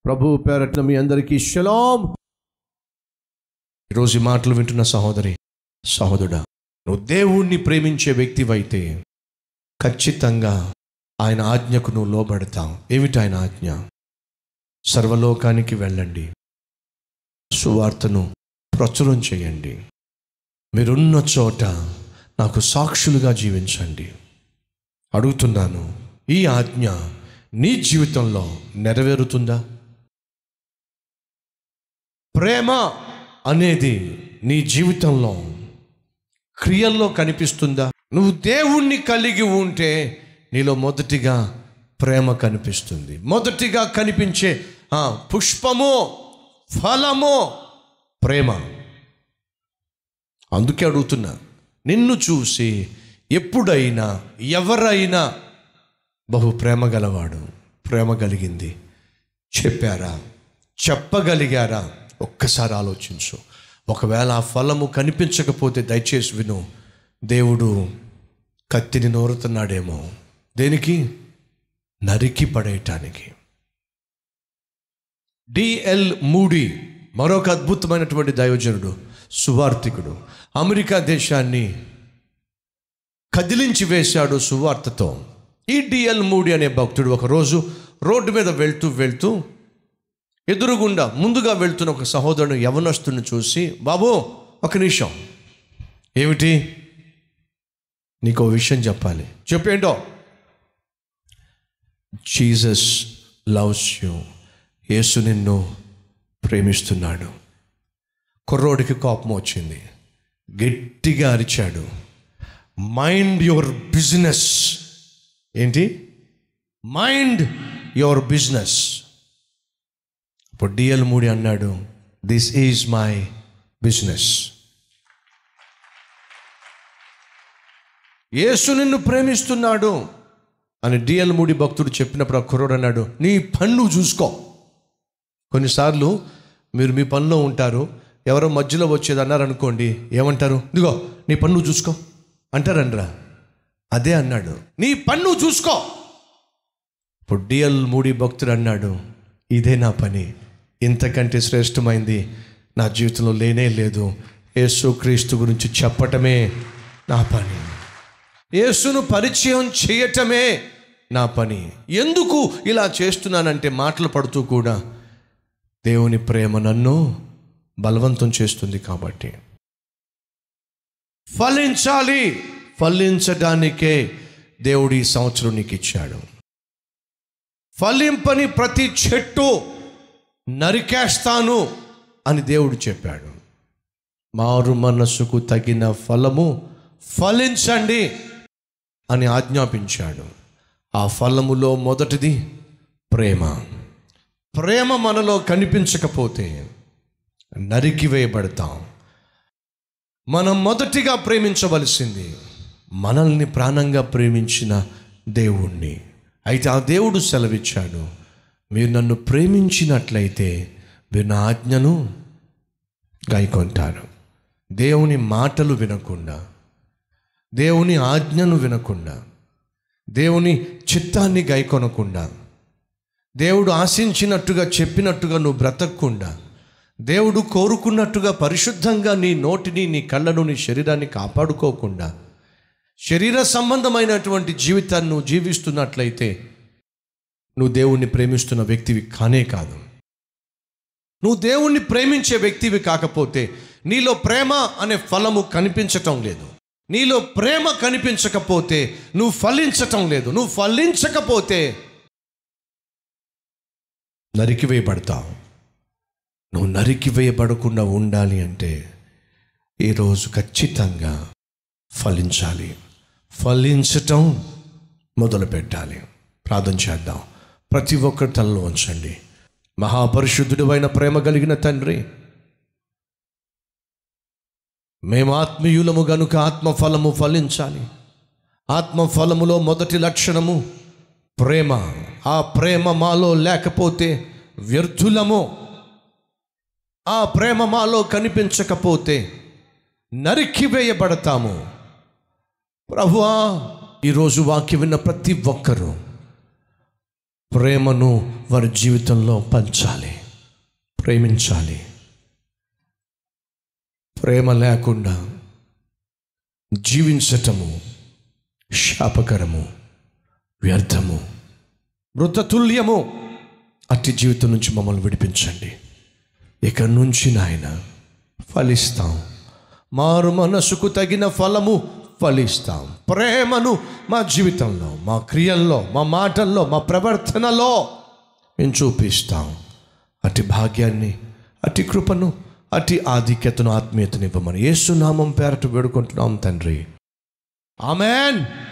ప్రభు పేరట్న మీ అందరికీ షలాం ఈరోజు ఈ మాటలు వింటున్న సహోదరి సహోదరుడా నువ్వు దేవుణ్ణి ప్రేమించే వ్యక్తివైతే ఖచ్చితంగా ఆయన ఆజ్ఞకు నువ్వు లోబడతావు ఏమిటి ఆయన ఆజ్ఞ సర్వలోకానికి వెళ్ళండి సువార్తను ప్రచురం చేయండి మీరున్న చోట నాకు సాక్షులుగా జీవించండి అడుగుతున్నాను ఈ ఆజ్ఞ నీ జీవితంలో నెరవేరుతుందా ప్రేమ అనేది నీ జీవితంలో క్రియల్లో కనిపిస్తుందా నువ్వు దేవుణ్ణి కలిగి ఉంటే నీలో మొదటిగా ప్రేమ కనిపిస్తుంది మొదటిగా కనిపించే ఆ, పుష్పము ఫలము ప్రేమ అందుకే అడుగుతున్నా నిన్ను చూసి ఎప్పుడైనా ఎవరైనా బహు ప్రేమ గలవాడు ప్రేమ కలిగింది చెప్పారా చెప్పగలిగారా ఒక్కసారి ఆలోచించు ఒకవేళ ఆ ఫలము కనిపించకపోతే దయచేసి విను దేవుడు కత్తిని నోరుతున్నాడేమో దేనికి నరికి పడేయటానికి డిఎల్ మూడీ మరొక అద్భుతమైనటువంటి దైవజనుడు సువార్థికుడు అమెరికా దేశాన్ని కదిలించి వేశాడు సువార్తతో ఈ డిఎల్ మూడి అనే భక్తుడు ఒకరోజు రోడ్డు మీద వెళ్తూ వెళ్తూ ఎదురుగుండా ముందుగా వెళ్తున్న ఒక సహోదరుడు యవనస్తుని చూసి బాబు ఒక నిమిషం ఏమిటి నీకు విషయం చెప్పాలి చెప్పేంటో జీసస్ లవ్స్ యూ యేసు నిన్ను ప్రేమిస్తున్నాడు కుర్రోడికి కోపం వచ్చింది గట్టిగా అరిచాడు మైండ్ యువర్ బిజినెస్ ఏంటి మైండ్ యువర్ బిజినెస్ ఇప్పుడు డిఎల్ మూడి అన్నాడు this is my business Yesu నిన్ను ప్రేమిస్తున్నాడు అని డిఎల్ మూడి భక్తుడు చెప్పినప్పుడు ఆ కుర్రోడు అన్నాడు నీ పన్ను చూసుకో కొన్నిసార్లు మీరు మీ పనిలో ఉంటారు ఎవరో మధ్యలో వచ్చేది అన్నారనుకోండి ఏమంటారు ఇదిగో నీ పన్ను చూసుకో అంటారండ్రా అదే అన్నాడు నీ పన్ను చూసుకో ఇప్పుడు డిఎల్ మూడి భక్తుడు అన్నాడు ఇదే నా పని ఇంతకంటే శ్రేష్టమైంది నా జీవితంలో లేనే లేదు యేసు క్రీస్తు గురించి చెప్పటమే నా పని యేసును పరిచయం చేయటమే నా పని ఎందుకు ఇలా చేస్తున్నానంటే మాటలు పడుతూ కూడా దేవుని ప్రేమ నన్ను బలవంతం చేస్తుంది కాబట్టి ఫలించాలి ఫలించడానికే దేవుడు ఈ సంవత్సరం నీకు ఇచ్చాడు ఫలింపని ప్రతి చెట్టు నరికేస్తాను అని దేవుడు చెప్పాడు మారు మనస్సుకు తగిన ఫలము ఫలించండి అని ఆజ్ఞాపించాడు ఆ ఫలములో మొదటిది ప్రేమ ప్రేమ మనలో కనిపించకపోతే నరికివేయబడతాం మనం మొదటిగా ప్రేమించవలసింది మనల్ని ప్రాణంగా ప్రేమించిన దేవుణ్ణి అయితే ఆ దేవుడు సెలవిచ్చాడు మీరు నన్ను ప్రేమించినట్లయితే మీరు నా ఆజ్ఞను గైకొంటారు దేవుని మాటలు వినకుండా దేవుని ఆజ్ఞను వినకుండా దేవుని చిత్తాన్ని గైకొనకుండా దేవుడు ఆశించినట్టుగా చెప్పినట్టుగా నువ్వు బ్రతకకుండా దేవుడు కోరుకున్నట్టుగా పరిశుద్ధంగా నీ నోటిని నీ కళ్ళను నీ శరీరాన్ని కాపాడుకోకుండా శరీర సంబంధమైనటువంటి జీవితాన్ని నువ్వు జీవిస్తున్నట్లయితే నువ్వు దేవుణ్ణి ప్రేమిస్తున్న వ్యక్తివి కానే కాదు నువ్వు దేవుణ్ణి ప్రేమించే వ్యక్తివి కాకపోతే నీలో ప్రేమ అనే ఫలము కనిపించటం లేదు నీలో ప్రేమ కనిపించకపోతే నువ్వు ఫలించటం లేదు నువ్వు ఫలించకపోతే నరికివేయబడతావు నువ్వు నరికివేయబడకుండా ఉండాలి అంటే ఈరోజు ఖచ్చితంగా ఫలించాలి ఫలించటం మొదలు పెట్టాలి ప్రార్థన చేద్దాం ప్రతి ఒక్కరి తనలో ఉంచండి మహాపరిశుద్ధుడు అయిన ప్రేమ కలిగిన తండ్రి మేము ఆత్మీయులము గనుక ఆత్మఫలము ఫలించాలి ఆత్మఫలములో మొదటి లక్షణము ప్రేమ ఆ ప్రేమ మాలో లేకపోతే వ్యర్థులము ఆ ప్రేమ మాలో కనిపించకపోతే నరికివేయబడతాము ప్రభువా ఈరోజు వాక్యం విన్న ప్రతి ఒక్కరూ ప్రేమను వారి జీవితంలో పంచాలి ప్రేమించాలి ప్రేమ లేకుండా జీవించటము శాపకరము వ్యర్థము మృతతుల్యము అట్టి జీవితం నుంచి మమ్మల్ని విడిపించండి ఇక నుంచి నాయన ఫలిస్తాం మారు మనసుకు తగిన ఫలము ఫలిస్తాం ప్రేమను మా జీవితంలో మా క్రియల్లో మా మాటల్లో మా ప్రవర్తనలో మేము చూపిస్తాం అటు భాగ్యాన్ని అటు కృపను అటు ఆధిక్యతను ఆత్మీయతను ఇవ్వమని యేసునామం పేరట వేడుకుంటున్నాం తండ్రి ఆమెన్